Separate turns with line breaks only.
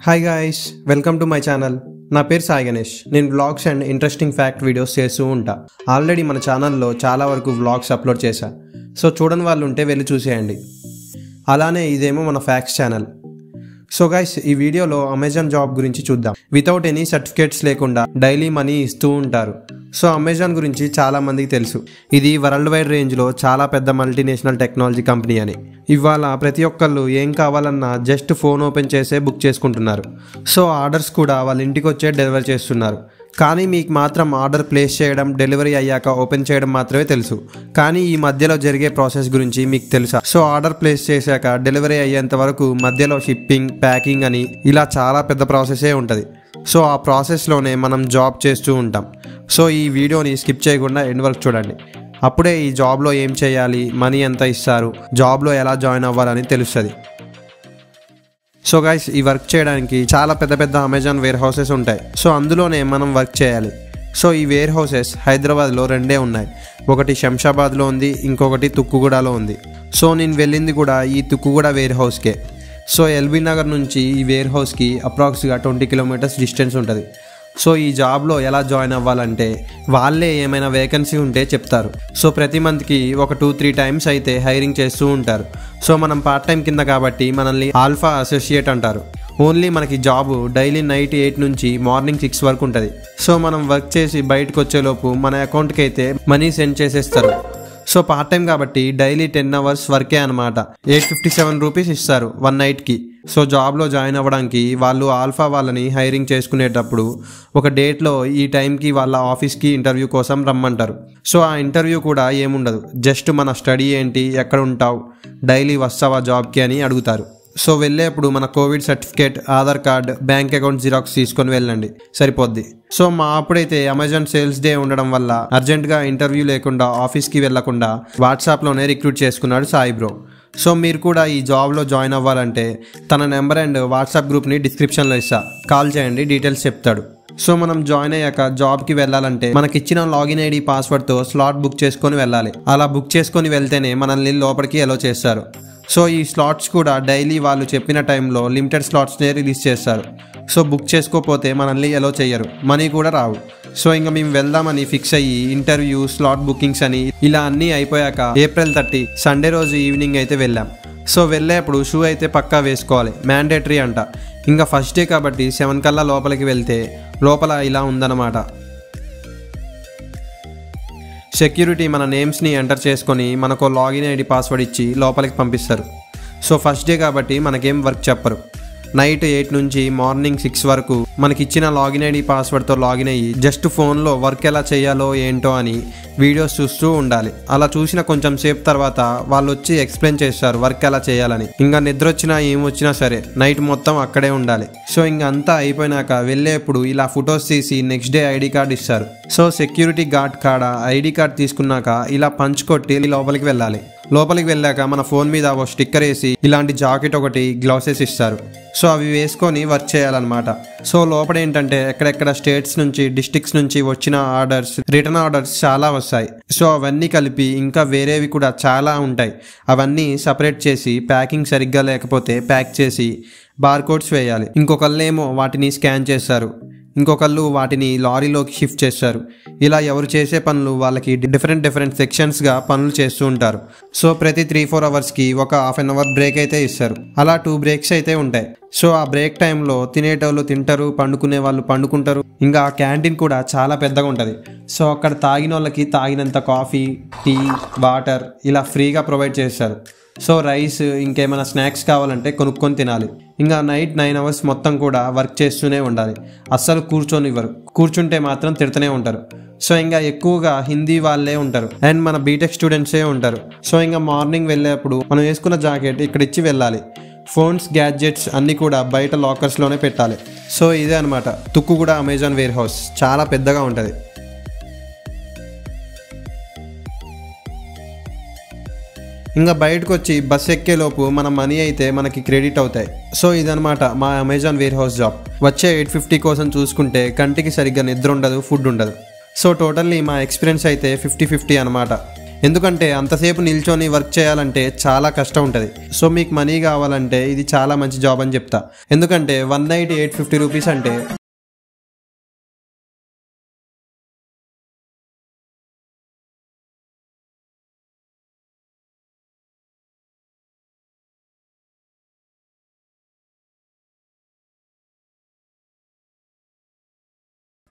hi guys welcome to my channel నా పేరు సాయి గణేష్ నేను vlogs and interesting fact videos చేస్తూ ఉంటా ఆల్రెడీ మన ఛానల్లో చాలా వరకు వ్లాగ్స్ అప్లోడ్ చేశా సో చూడని వాళ్ళు ఉంటే వెళ్ళి చూసేయండి అలానే ఇదేమో మన ఫ్యాక్ట్స్ ఛానల్ సో గైస్ ఈ వీడియోలో అమెజాన్ జాబ్ గురించి చూద్దాం వితౌట్ ఎనీ సర్టిఫికేట్స్ లేకుండా డైలీ మనీ ఇస్తూ ఉంటారు సో అమెజాన్ గురించి చాలా మందికి తెలుసు ఇది వరల్డ్ వైడ్ రేంజ్లో చాలా పెద్ద మల్టీనేషనల్ టెక్నాలజీ కంపెనీ అని ఇవాళ ప్రతి ఒక్కళ్ళు ఏం కావాలన్నా జస్ట్ ఫోన్ ఓపెన్ చేసే బుక్ చేసుకుంటున్నారు సో ఆర్డర్స్ కూడా వాళ్ళ ఇంటికి వచ్చే డెలివరీ చేస్తున్నారు కానీ మీకు మాత్రం ఆర్డర్ ప్లేస్ చేయడం డెలివరీ అయ్యాక ఓపెన్ చేయడం మాత్రమే తెలుసు కానీ ఈ మధ్యలో జరిగే ప్రాసెస్ గురించి మీకు తెలుసా సో ఆర్డర్ ప్లేస్ చేశాక డెలివరీ అయ్యేంత వరకు మధ్యలో షిప్పింగ్ ప్యాకింగ్ అని ఇలా చాలా పెద్ద ప్రాసెసే ఉంటుంది సో ఆ ప్రాసెస్లోనే మనం జాబ్ చేస్తూ ఉంటాం సో ఈ వీడియోని స్కిప్ చేయకుండా ఎండ్ వరకు చూడండి అప్పుడే ఈ జాబ్లో ఏం చేయాలి మనీ ఎంత ఇస్తారు జాబ్లో ఎలా జాయిన్ అవ్వాలని తెలుస్తుంది సో గైస్ ఈ వర్క్ చేయడానికి చాలా పెద్ద పెద్ద అమెజాన్ వేర్ హౌసెస్ ఉంటాయి సో అందులోనే మనం వర్క్ చేయాలి సో ఈ వేర్ హౌసెస్ హైదరాబాద్లో రెండే ఉన్నాయి ఒకటి శంషాబాద్లో ఉంది ఇంకొకటి తుక్కుగూడలో ఉంది సో నేను వెళ్ళింది కూడా ఈ తుక్కుగూడ వేర్ హౌస్కే సో ఎల్బీ నగర్ నుంచి ఈ వేర్ హౌస్కి అప్రాక్స్గా ట్వంటీ కిలోమీటర్స్ డిస్టెన్స్ ఉంటుంది సో ఈ జాబ్లో ఎలా జాయిన్ అవ్వాలంటే వాళ్ళే ఏమైనా వేకెన్సీ ఉంటే చెప్తారు సో ప్రతి మంత్కి ఒక టూ త్రీ టైమ్స్ అయితే హైరింగ్ చేస్తూ ఉంటారు సో మనం పార్ట్ టైం కింద కాబట్టి మనల్ని ఆల్ఫా అసోసియేట్ అంటారు ఓన్లీ మనకి జాబ్ డైలీ నైట్ ఎయిట్ నుంచి మార్నింగ్ సిక్స్ వరకు ఉంటుంది సో మనం వర్క్ చేసి బయటకు వచ్చేలోపు మన అకౌంట్కి అయితే మనీ సెండ్ చేసేస్తారు సో పార్ట్ టైం కాబట్టి డైలీ టెన్ అవర్స్ వర్కే అనమాట ఎయిట్ ఫిఫ్టీ సెవెన్ రూపీస్ ఇస్తారు వన్ నైట్కి సో జాబ్లో జాయిన్ అవ్వడానికి వాళ్ళు ఆల్ఫా వాళ్ళని హైరింగ్ చేసుకునేటప్పుడు ఒక డేట్లో ఈ టైంకి వాళ్ళ ఆఫీస్కి ఇంటర్వ్యూ కోసం రమ్మంటారు సో ఆ ఇంటర్వ్యూ కూడా ఏముండదు జస్ట్ మన స్టడీ ఏంటి ఎక్కడ ఉంటావు డైలీ వస్తావా జాబ్కి అని అడుగుతారు సో వెళ్ళేప్పుడు మన covid certificate Aadhaar card bank account xerox తీసుకొని వెళ్ళండి సరిపోద్ది సో మా అప్పుడైతే అమెజాన్ సేల్స్ డే ఉండడం వల్ల అర్జెంటుగా ఇంటర్వ్యూ లేకుండా ఆఫీస్కి వెళ్లకుండా వాట్సాప్లోనే రిక్రూట్ చేసుకున్నాడు సాయి బ్రో సో మీరు కూడా ఈ జాబ్లో జాయిన్ అవ్వాలంటే తన నెంబర్ అండ్ వాట్సాప్ గ్రూప్ని డిస్క్రిప్షన్లో ఇస్తా కాల్ చేయండి డీటెయిల్స్ చెప్తాడు సో మనం జాయిన్ అయ్యాక జాబ్కి వెళ్ళాలంటే మనకిచ్చిన లాగిన్ ఐడి పాస్వర్డ్తో స్లాట్ బుక్ చేసుకొని వెళ్ళాలి అలా బుక్ చేసుకొని వెళ్తేనే మనల్ని లోపలికి ఎలో చేస్తారు సో ఈ స్లాట్స్ కూడా డైలీ వాళ్ళు చెప్పిన టైంలో లిమిటెడ్ స్లాట్స్నే రిలీజ్ చేస్తారు సో బుక్ చేసుకోకపోతే మనల్ని ఎలో చేయరు మనీ కూడా రావు సో ఇంకా మేము వెళ్దామని ఫిక్స్ అయ్యి ఇంటర్వ్యూ స్లాట్ బుకింగ్స్ అని ఇలా అన్నీ అయిపోయాక ఏప్రిల్ థర్టీ సండే రోజు ఈవినింగ్ అయితే వెళ్ళాం సో వెళ్ళేప్పుడు షూ అయితే పక్కా వేసుకోవాలి మ్యాండేటరీ అంట ఇంకా ఫస్ట్ డే కాబట్టి సెవెన్ కల్లా లోపలికి వెళ్తే లోపల ఇలా ఉందన్నమాట సెక్యూరిటీ మన నేమ్స్ని ఎంటర్ చేసుకొని మనకు లాగిన్ ఐడి పాస్వర్డ్ ఇచ్చి లోపలికి పంపిస్తారు సో ఫస్ట్ డే కాబట్టి మనకేం వర్క్ చెప్పరు నైట్ ఎయిట్ నుంచి మార్నింగ్ సిక్స్ వరకు మనకి ఇచ్చిన లాగిన్ ఐడి పాస్వర్డ్తో లాగిన్ అయ్యి జస్ట్ ఫోన్లో వర్క్ ఎలా చేయాలో ఏంటో అని వీడియోస్ చూస్తూ ఉండాలి అలా చూసిన కొంచెం సేపు తర్వాత వాళ్ళు వచ్చి ఎక్స్ప్లెయిన్ చేస్తారు వర్క్ ఎలా చేయాలని ఇంకా నిద్ర వచ్చినా ఏం వచ్చినా సరే నైట్ మొత్తం అక్కడే ఉండాలి సో ఇంకా అంతా అయిపోయినాక వెళ్ళేప్పుడు ఇలా ఫొటోస్ తీసి నెక్స్ట్ డే ఐడి కార్డ్ ఇస్తారు సో సెక్యూరిటీ గార్డ్ కాడ ఐడి కార్డ్ తీసుకున్నాక ఇలా పంచ్ కొట్టి లోపలికి వెళ్ళాలి లోపలికి వెళ్ళాక మన ఫోన్ మీద ఓ స్టిక్కర్ వేసి ఇలాంటి జాకెట్ ఒకటి గ్లౌసెస్ ఇస్తారు సో అవి వేసుకొని వర్క్ చేయాలన్నమాట సో లోపల ఏంటంటే ఎక్కడెక్కడ స్టేట్స్ నుంచి డిస్టిక్స్ నుంచి వచ్చిన ఆర్డర్స్ రిటర్న్ ఆర్డర్స్ చాలా వస్తాయి సో అవన్నీ కలిపి ఇంకా వేరేవి కూడా చాలా ఉంటాయి అవన్నీ సపరేట్ చేసి ప్యాకింగ్ సరిగ్గా లేకపోతే ప్యాక్ చేసి బార్కోడ్స్ వేయాలి ఇంకొకళ్ళేమో వాటిని స్కాన్ చేస్తారు ఇంకొకళ్ళు వాటిని లారీలోకి షిఫ్ట్ చేస్తారు ఇలా ఎవరు చేసే పనులు వాళ్ళకి డిఫరెంట్ డిఫరెంట్ సెక్షన్స్గా పనులు చేస్తూ ఉంటారు సో ప్రతి త్రీ ఫోర్ అవర్స్కి ఒక హాఫ్ అన్ అవర్ బ్రేక్ అయితే ఇస్తారు అలా టూ బ్రేక్స్ అయితే ఉంటాయి సో ఆ బ్రేక్ టైంలో తినేటోళ్ళు తింటారు పండుకునే వాళ్ళు పండుకుంటారు ఇంకా ఆ క్యాంటీన్ కూడా చాలా పెద్దగా ఉంటుంది సో అక్కడ తాగిన వాళ్ళకి తాగినంత కాఫీ టీ వాటర్ ఇలా ఫ్రీగా ప్రొవైడ్ చేస్తారు సో రైస్ ఇంకేమైనా స్నాక్స్ కావాలంటే కొనుక్కొని తినాలి ఇంకా నైట్ నైన్ అవర్స్ మొత్తం కూడా వర్క్ చేస్తూనే ఉండాలి అస్సలు కూర్చొని ఇవ్వరు కూర్చుంటే మాత్రం తిడుతూనే ఉంటారు సో ఇంకా ఎక్కువగా హిందీ వాళ్ళే ఉంటారు అండ్ మన బీటెక్ స్టూడెంట్సే ఉంటారు సో ఇంకా మార్నింగ్ వెళ్ళేప్పుడు మనం వేసుకున్న జాకెట్ ఇక్కడ ఇచ్చి వెళ్ళాలి ఫోన్స్ గ్యాడ్జెట్స్ అన్నీ కూడా బయట లాకర్స్లోనే పెట్టాలి సో ఇదే అనమాట తుక్కు కూడా అమెజాన్ వేర్ హౌస్ చాలా పెద్దగా ఉంటుంది ఇంకా బయటకు వచ్చి బస్ ఎక్కేలోపు మన మనీ అయితే మనకి క్రెడిట్ అవుతాయి సో ఇదనమాట మా అమెజాన్ వేర్ హౌస్ జాబ్ వచ్చే ఎయిట్ ఫిఫ్టీ కోసం చూసుకుంటే కంటికి సరిగ్గా నిద్ర ఉండదు ఫుడ్ ఉండదు సో టోటల్లీ మా ఎక్స్పీరియన్స్ అయితే ఫిఫ్టీ ఫిఫ్టీ అనమాట ఎందుకంటే అంతసేపు నిల్చొని వర్క్ చేయాలంటే చాలా కష్టం ఉంటుంది సో మీకు మనీ కావాలంటే ఇది చాలా మంచి జాబ్ అని చెప్తా ఎందుకంటే one night eight fifty rupees అంటే